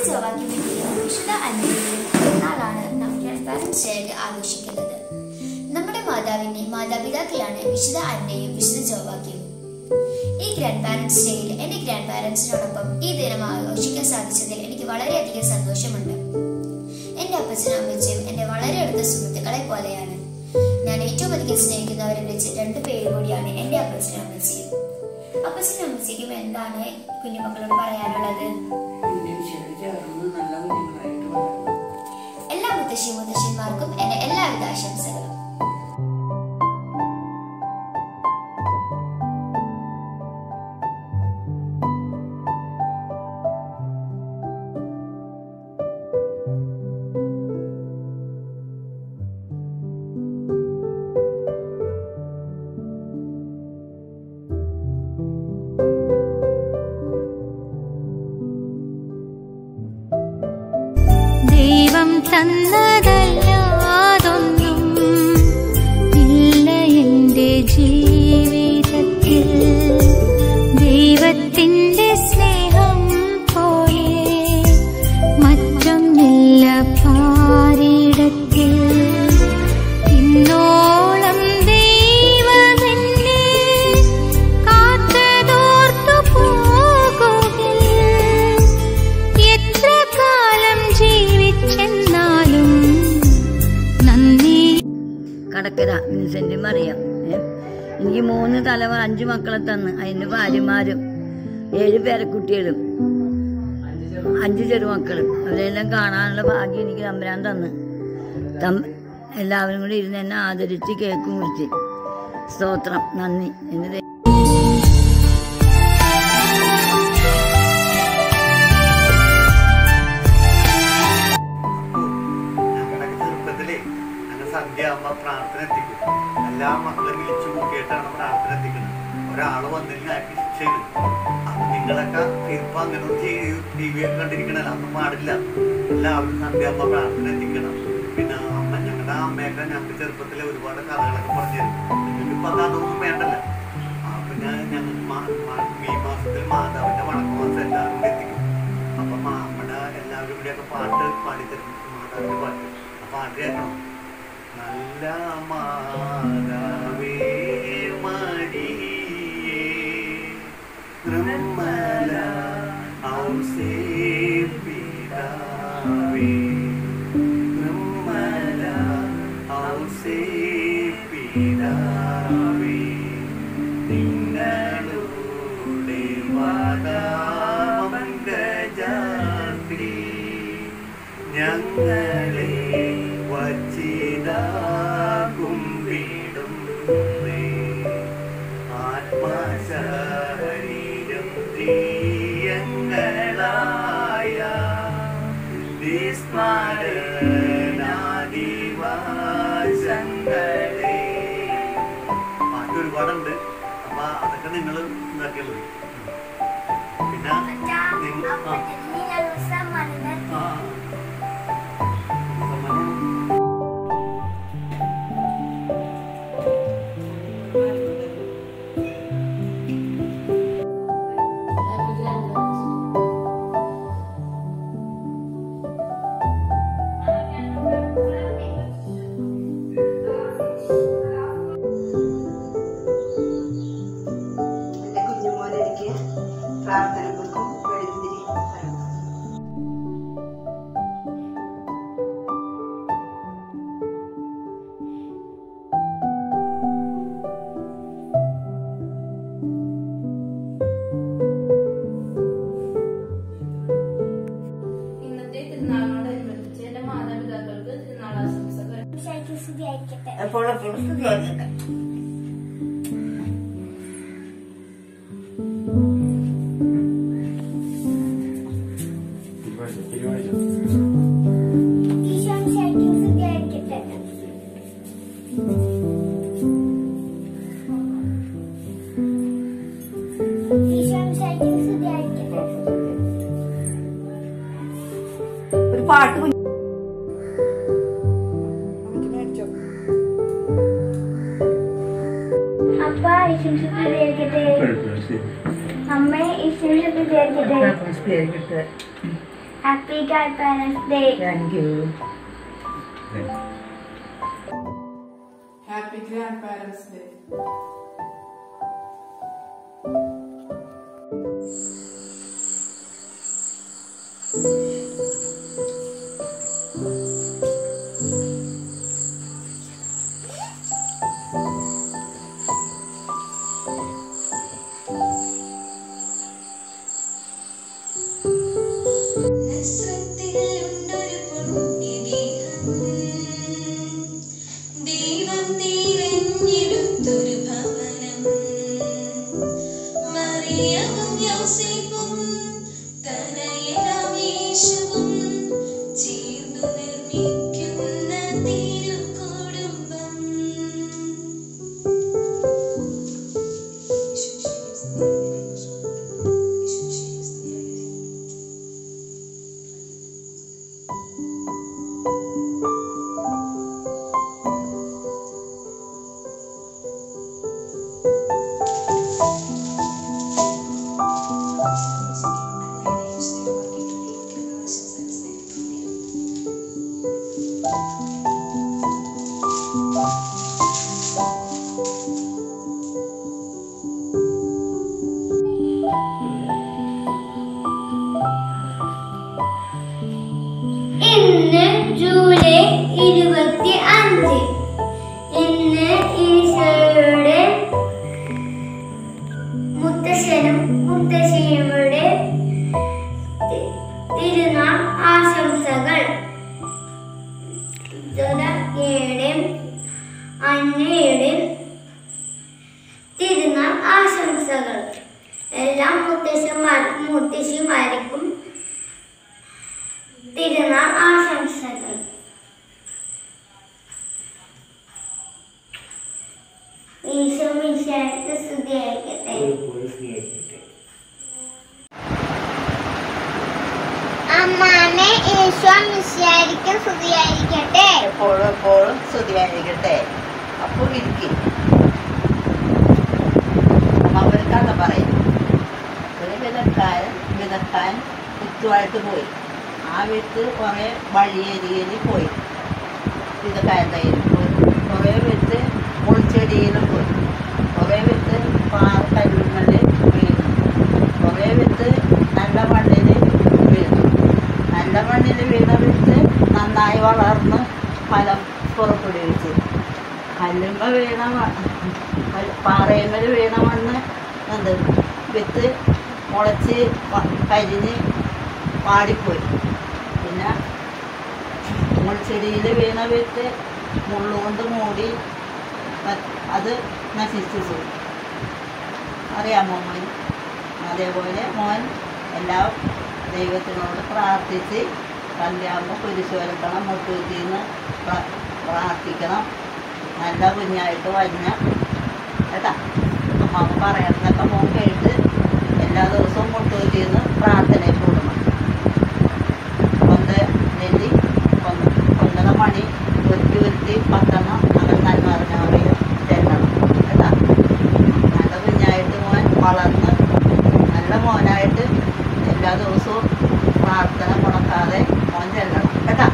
ജോവാക്യമിന്റെയും വിശുദ്ധ അന്നയുടെയും പിറന്നാളാണ് നാം grand parents ഡേയിൽ ആഘോഷിക്കുന്നത് നമ്മുടെ മാതാവിന്റെ മാതാപിതാക്കളാണ് വിശുദ്ധ അന്നയും വിശുദ്ധ ജോവാക്യവും ഈ ഗ്രാൻഡ് പാരന്റ്സ് ഡേയിൽ എന്റെ ഗ്രാൻഡ് പാരന്റ്സിനോടൊപ്പം ഈ ദിനം ആഘോഷിക്കാൻ സാധിച്ചതിൽ എനിക്ക് വളരെയധികം സന്തോഷമുണ്ട് എന്റെ അപ്പച്ചനും അമ്മച്ചയും എന്റെ വളരെ അടുത്ത സുഹൃത്തുക്കളെ പോലെയാണ് ഞാൻ ഏറ്റവും അധികം സ്നേഹിക്കുന്നവരെ വെച്ച് രണ്ടു പേര് കൂടിയാണ് എന്റെ അപ്പച്ചനും അമ്മച്ചിയും അപ്പച്ചനും അമ്മച്ചിക്കും എന്താണ് കുഞ്ഞുമക്കളോട് പറയാനുള്ളത് പിന്നെ ഈശോയോട് ചേർന്ന് നല്ല കുഞ്ഞുങ്ങളായിട്ട് വളരണം എല്ലാ മുത്തശ്ശി മുത്തശ്ശന്മാർക്കും എന്റെ എല്ലാവിധ ആശംസകളും ദൈവം തന്നതല്ലാതൊന്നും ഇല്ല എൻ്റെ ജീവിതത്തിൽ ദൈവത്തിൻ്റെ സ്നേഹം പോലെ മറ്റൊന്നില്ല പാരിടത്തിൽ ഇന്നോളം ദൈവമെന്നെ കാത്തതോർത്തു പോകുകിൽ എത്ര കാലം ജീവിച്ചെന്നാലും നന്ദി കടക്കര വിൻസെന്റ് മറിയാം ഏ? എനിക്ക് മൂന്ന് തലമുറ അഞ്ചു മക്കളെ തന്ന് അതിന് ഭാര്യമാരും ഏഴ് പേരക്കുട്ടികളും അഞ്ച് ചെറുമക്കളും അവരെല്ലാം കാണാനുള്ള ഭാഗ്യം എനിക്ക് തമ്പരാൻ തന്ന് തം എല്ലാവരും കൂടി ഇരുന്ന് എന്നെ ആദരിച്ച് കേക്ക് മുറിച്ച് സ്തോത്രം നന്ദി എന്ന് ദൈവം ഞങ്ങളുടെ ചെറുപ്പത്തിലേ ഞങ്ങൾ സന്ധ്യ ആകുമ്പോ പ്രാർത്ഥന എത്തിക്കും എല്ലാ മക്കളും വിളിച്ചു കൂട്ടിയിട്ടാണ് പ്രാർത്ഥന എത്തിക്കുന്നത് ഒരാള് വന്നില്ലെങ്കിൽ അയാൾക്ക് ശിക്ഷയാണ് അപ്പൊ നിങ്ങളൊക്കെ ഇപ്പൊ അങ്ങനെ ടി വി ഒക്കെ കണ്ടിരിക്കണല്ലോ അതൊന്നും പാടില്ല എല്ലാവരും സന്ധ്യ ആകുമ്പോ പ്രാർത്ഥന എത്തിക്കണം പിന്നെ അമ്മ ഞങ്ങളുടെ അമ്മയൊക്കെ ഞങ്ങൾക്ക് ചെറുപ്പത്തിലെ ഒരുപാട് കഥകളൊക്കെ പറഞ്ഞു തരും നിങ്ങൾക്ക് ഇപ്പൊ അതൊന്നും വേണ്ടല്ലോ അപ്പൊ ഞാൻ ഞങ്ങൾ മെയ് മാസത്തിൽ മാതാവിന്റെ വണക്ക മാസം എല്ലാവരും കൂടി എത്തിക്കും അപ്പൊ നമ്മുടെ എല്ലാവരും കൂടിയൊക്കെ പാട്ട് പാടിത്തരും മാതാവിന്റെ പാട്ട് ആ പാട്ട് കേൾക്കണം നല്ല മാതാവേ മരിയേ നിർമ്മല ഔസേപിതാവേ നിർമ്മല ഔസേപിതാവേ നിങ്ങളുടെ വാദാമംഗജാത്രി ഞങ്ങളെ വച്ചിതാകുംവിടും ആത്മശരീരം തീയങ്ങളായ വിസ്മരണാദിവാസങ്ങളെ പാട്ട് ഒരുപാടുണ്ട് അപ്പൊ അതൊക്കെ നിങ്ങൾ ഇതാക്കിയുള്ളത് പിന്നെ നിങ്ങ- ആ. ആ. സമ്മാനം എൻ്റെ കുഞ്ഞുമോനെ എനിക്ക് പ്രാർത്ഥനകൾക്കും വെളുത്തിരി തരണം ഇന്നത്തെ തിരുനാളിനോടനുബന്ധിച്ച് എന്റെ മാതാപിതാക്കൾക്ക് തിരുനാൾ ആശംസകൾ എപ്പോഴും എപ്പോഴും സ്തുതിയായിരിക്കട്ടെ ഒരു പാട്ട് കുഞ്ഞ് എനിക്ക് മേടിച്ചോ അപ്പ ഈശ്വരത്തെ അമ്മ ഈശ്വരത്തെ വിചാരിക്കട്ടെ happy godparents day thank you happy grandparents day ദൈവം തിരഞ്ഞെടുത്തൊരു ഭവനം മറിയവും യോസേപ്പും തനയനാം യേശുവും ചേർന്നു നിർമ്മിക്കുന്ന തിരുക്കുടുംബം ഇന്ന് ജൂലൈ ഇരുപത്തി അഞ്ച് ഇന്ന് ഈശോയുടെ മുത്തശ്ശനും മുത്തശ്ശിയുടെ തി- തിരുനാൾ ആശംസകൾ ദുരയുടെ അന്നയുടെ തിരുനാൾ ആശംസകൾ എല്ലാ മുത്തശ്ശന്മാർക്കും മുത്തശ്ശിമാർക്കും തിരുനാൾ ആശംസകൾ ഈശോ മിശിഹായ്ക്ക് സ്തുതിയായിരിക്കട്ടെ അമ്മാനെ ഈശോ മിശിഹായ്ക്ക് സ്തുതിയായിരിക്കട്ടെ എപ്പോഴും എപ്പോഴും സ്തുതിയായിരിക്കട്ടെ അപ്പോൾ ഇരിക്കും അമ്മ ഒരു കഥ പറയും ഒരു വിധക്കാരൻ വിധക്കാൻ വിത്തുമായിട്ട് പോയി ആ വിത്ത് കുറേ വഴിയരിയിൽ പോയി വിധക്കാരൻ തയ്യിൽ പോയി കുറേ വിത്ത് മുൾച്ചെടിയിലും പോയി കുറേ വിത്ത് പാറക്കല്ലുങ്ങളിൽ വീണു കുറേ വിത്ത് നല്ല മണ്ണിൽ വീണു നല്ല മണ്ണിൽ വീണ വിത്ത് നന്നായി വളർന്ന് ഫലം പുറപ്പെടുവിച്ച് കല്ലുമ്പ വീണ പാറയമ്മൽ വീണ മണ്ണ് എന്ത് വിത്ത് മുളച്ച് വ- കരിഞ്ഞ് പാടിപ്പോയി പിന്നെ മുൾച്ചെടിയിൽ വീണ വിത്ത് മുള്ളുകൊണ്ട് മൂടി ന- അത് നശിച്ചു പോയി അറിയാമോ മോൻ അതേപോലെ മോൻ എല്ലാ ദൈവത്തിനോട് പ്രാർത്ഥിച്ച് കല്യാകുമ്പോൾ കുരിശ് വരക്കണം മുട്ടുകുത്തിന്ന് പ്രാർത്ഥിക്കണം നല്ല കുഞ്ഞായിട്ട് വഞ്ഞ കേട്ടാ അമ്മാവ് പറയണതൊക്കെ മോൻ കേട്ട് എല്ലാ ദിവസവും മുട്ടുകുത്തിന്ന് പ്രാർത്ഥനയിൽ കൂടണം ഒന്ന് നെല്ലി ഒന്ന് ഒന്നര മണി ഒരുത്തി ഒരുത്തി പത്തെണ്ണം അങ്ങനെ നന്മ അറിഞ്ഞവരെയും ചെല്ലണം കേട്ടാ നല്ല കുഞ്ഞായിട്ട് മോൻ വളർന്ന് നല്ല മോനായിട്ട് എല്ലാ ദിവസവും പ്രാർത്ഥന മുടക്കാതെ മോൻ ചെല്ലണം കേട്ടാ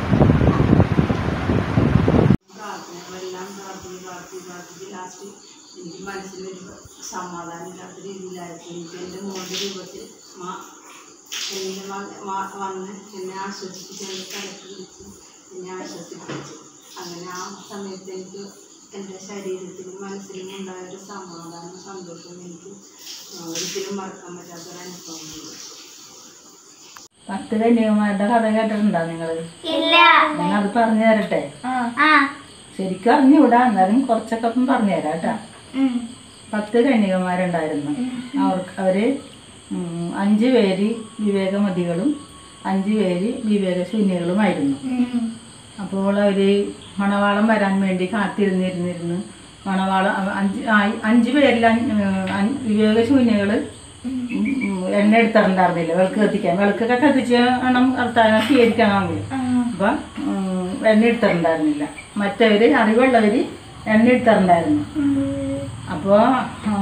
പ്രാർത്ഥനകളെല്ലാം പ്രാർത്ഥിച്ച് പ്രാർത്ഥിച്ച് പ്രാർത്ഥിച്ച് ലാസ്റ്റ് എനിക്ക് മനസ്സിലൊരു സമാധാനമില്ലാത്ത രീതിയിലായിരുന്നു എനിക്ക് എൻ്റെ മോൻ്റെ രൂപത്തിൽ മാ എന്നെ വ- വ- വന്ന് എന്നെ ആശ്വസിപ്പിച്ച് എന്നെ കടക്കി പിടിച്ച് എന്നെ ആശ്വസിപ്പിച്ചു അങ്ങനെ ആ സമയത്ത് എനിക്ക് എൻ്റെ ശരീരത്തിലും മനസ്സിലും ഉണ്ടായ ഒരു സമാധാനം സന്തോഷം എനിക്ക് ഒരിക്കലും മറക്കാൻ പറ്റാത്തൊരു അനുഭവം പത്ത് കന്യകുമാരുടെ കഥ കേട്ടിട്ടുണ്ടോ നിങ്ങൾ ഇല്ല ഞാൻ അത് പറഞ്ഞു തരട്ടെ ആ ശരിക്കും അറിഞ്ഞുകൂടാ എന്നാലും കുറച്ചൊക്കെ ഒപ്പം പറഞ്ഞു തരാം കേട്ടാ ഉം. പത്ത് കന്യകമാരുണ്ടായിരുന്നു അവർക്ക് അവര് ഉം, അഞ്ച് പേര് വിവേകമതികളും അഞ്ച് പേര് വിവേകശൂന്യകളുമായിരുന്നു ഉം. അപ്പോൾ അവര് മണവാളം വരാൻ വേണ്ടി കാത്തിരുന്നിരുന്നിരുന്ന് മണവാളം അവ- അഞ്ച് ആ- അഞ്ച് പേരിൽ അഞ്ച്, ഏഹ്, അഞ്ച് വിവേകശൂന്യകള് ഉം, ഉം, എണ്ണ എടുത്തിട്ടുണ്ടായിരുന്നില്ല വിളക്ക് കത്തിക്കാൻ വിളക്കൊക്കെ കത്തിച്ച് വേണം കർത്താവിനെ സ്വീകരിക്കണമെങ്കിൽ അപ്പം ഉം, എണ്ണ എടുത്തിട്ടുണ്ടായിരുന്നില്ല മറ്റവര് അറിവുള്ളവര് എണ്ണ എടുത്തിട്ടുണ്ടായിരുന്നു അപ്പോൾ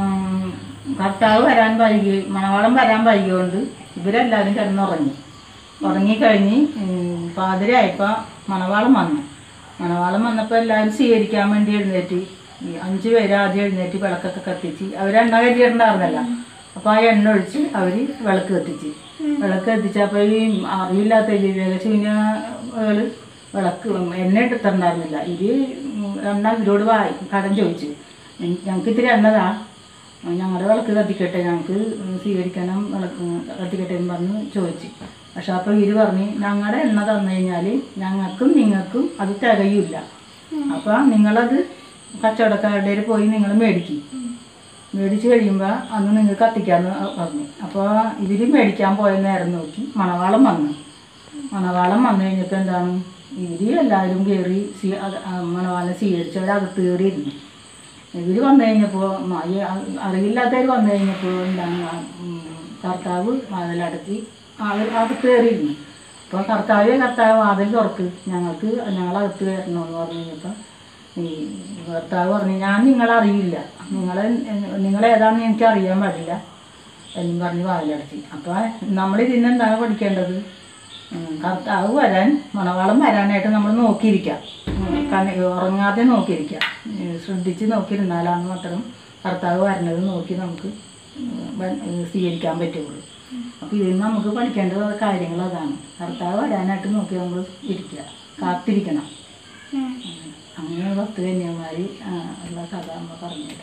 ഭർത്താവ് വരാൻ വൈകി മണവാളം വരാൻ വൈകിയോണ്ട് ഇവരെല്ലാവരും കിടന്നുറങ്ങി ഉറങ്ങിക്കഴിഞ്ഞ് ഉം, പാതിരയായപ്പോൾ മണവാളം വന്നു മണവാളം വന്നപ്പോൾ എല്ലാവരും സ്വീകരിക്കാൻ വേണ്ടി എഴുന്നേറ്റ് ഈ അഞ്ച് പേര് ആദ്യം എഴുന്നേറ്റ് വിളക്കൊക്കെ കത്തിച്ച് അവർ എണ്ണ കരുതിയിട്ടുണ്ടായിരുന്നല്ല അപ്പോൾ ആ എണ്ണ ഒഴിച്ച് അവർ വിളക്ക് കത്തിച്ച് വിളക്ക് കത്തിച്ചപ്പോൾ ഈ അറിവില്ലാത്ത വിവേകശൂന്യകൾ വിളക്ക് എണ്ണ എടുത്തിട്ടുണ്ടായിരുന്നില്ല ഇത് എണ്ണ ഇവരോട് വായി കടം ചോദിച്ചു ഞങ്ങൾക്ക് ഇത്തിരി എണ്ണതാ ഞങ്ങളുടെ വിളക്ക് കത്തിക്കട്ടെ ഞങ്ങൾക്ക് സ്വീകരിക്കണം വിളക്ക് കത്തിക്കട്ടെ എന്ന് പറഞ്ഞ് ചോദിച്ചു പക്ഷെ അപ്പോൾ ഇവര് പറഞ്ഞ് ഞങ്ങളുടെ എണ്ണ തന്നു കഴിഞ്ഞാൽ ഞങ്ങൾക്കും നിങ്ങൾക്കും അത് തികയില്ല അപ്പോൾ നിങ്ങളത് കച്ചവടക്കാരുടെ കയ്യിൽ പോയി നിങ്ങൾ മേടിക്കും മേടിച്ച് കഴിയുമ്പോൾ അന്ന് നിങ്ങൾക്ക് കത്തിക്കാമെന്ന് പറഞ്ഞു അപ്പോൾ ഇവർ മേടിക്കാൻ പോയ നേരം നോക്കി മണവാളം വന്നു മണവാളം വന്നു കഴിഞ്ഞപ്പോൾ എന്താണ് ഇവർ എല്ലാവരും കയറി സ്വീ അത് ആ മണവാളനെ സ്വീകരിച്ചവർ അകത്ത് കയറിയിരുന്നു ഇവർ വന്നു കഴിഞ്ഞപ്പോൾ അറിവില്ലാത്തവർ വന്നു കഴിഞ്ഞപ്പോൾ എന്താണ് ആ, ഉം, കർത്താവ് വാതിലടക്കി അവർ അകത്ത് കയറിയിരുന്നു അപ്പോൾ കർത്താവ് കർത്താവ് വാതിൽ തുറക്ക് ഞങ്ങൾക്ക് ഞങ്ങളകത്ത് കയറണമെന്ന് പറഞ്ഞു കഴിഞ്ഞപ്പോൾ ഈ ഭർത്താവ് പറഞ്ഞു ഞാൻ നിങ്ങളെ അറിയില്ല നിങ്ങളെ നിങ്ങളേതാണെന്ന് എനിക്ക് അറിയാൻ പാടില്ല എന്നും പറഞ്ഞ് വാതിലടച്ച് അപ്പോൾ നമ്മൾ ഇതിന് എന്താണ് പഠിക്കേണ്ടത് ഉം, കർത്താവ് വരാൻ മണവാളം വരാനായിട്ട് നമ്മൾ നോക്കിയിരിക്കാം ഉം, കണ്ണ് ഉറങ്ങാതെ നോക്കിയിരിക്കാം ഉം, ശ്രദ്ധിച്ച് നോക്കിയിരുന്നാലാണ് മാത്രം കർത്താവ് വരണത് നോക്കി നമുക്ക് ഉം, വ- ഉം, സ്വീകരിക്കാൻ പറ്റുള്ളൂ അപ്പോൾ ഇതിൽ നമുക്ക് പഠിക്കേണ്ട കാര്യങ്ങൾ അതാണ് കർത്താവ് വരാനായിട്ട് നോക്കി നമ്മൾ ഇരിക്കുക കാത്തിരിക്കണം അങ്ങനെ പത്ത് കന്യന്മാർ ഉള്ള കഥ നമ്മൾ പറഞ്ഞത്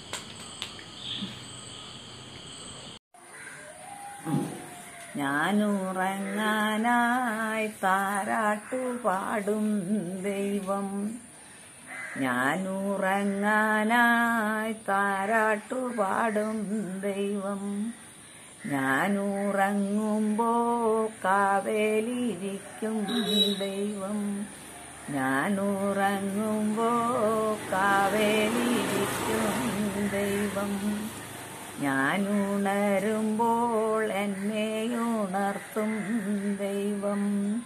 ഞാനുറങ്ങാനായി താരാട്ടു പാടും ദൈവം ഞാനുറങ്ങാനായി താരാട്ടു പാടും ദൈവം ഞാനുറങ്ങുമ്പോ കാവേലിരിക്കും ദൈവം ഞാനുറങ്ങുമ്പോ കാവേലിരിക്കും ദൈവം ഞാനുണരുമ്പോൾ എന്നെ ഉണർത്തും ദൈവം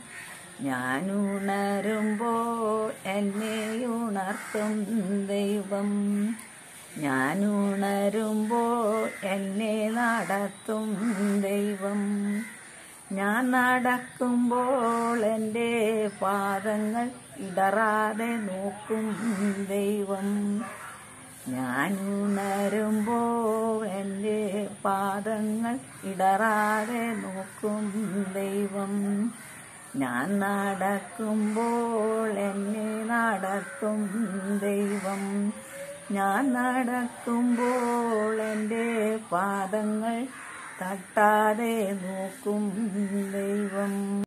ഞാനുണരുമ്പോൾ എന്നെ ഉണർത്തും ദൈവം ഞാനുണരുമ്പോൾ എന്നെ നടത്തും ദൈവം ഞാൻ നടക്കുമ്പോൾ എൻ്റെ പാദങ്ങൾ ഇടറാതെ നോക്കും ദൈവം ഞാനുണരുമ്പോൾ എൻ്റെ പാദങ്ങൾ ഇടറാതെ നോക്കും ദൈവം ഞാൻ നടക്കുമ്പോൾ എന്നെ നടത്തും ദൈവം ഞാൻ നടക്കുമ്പോൾ എൻ്റെ പാദങ്ങൾ തട്ടാതെ നോക്കും ദൈവം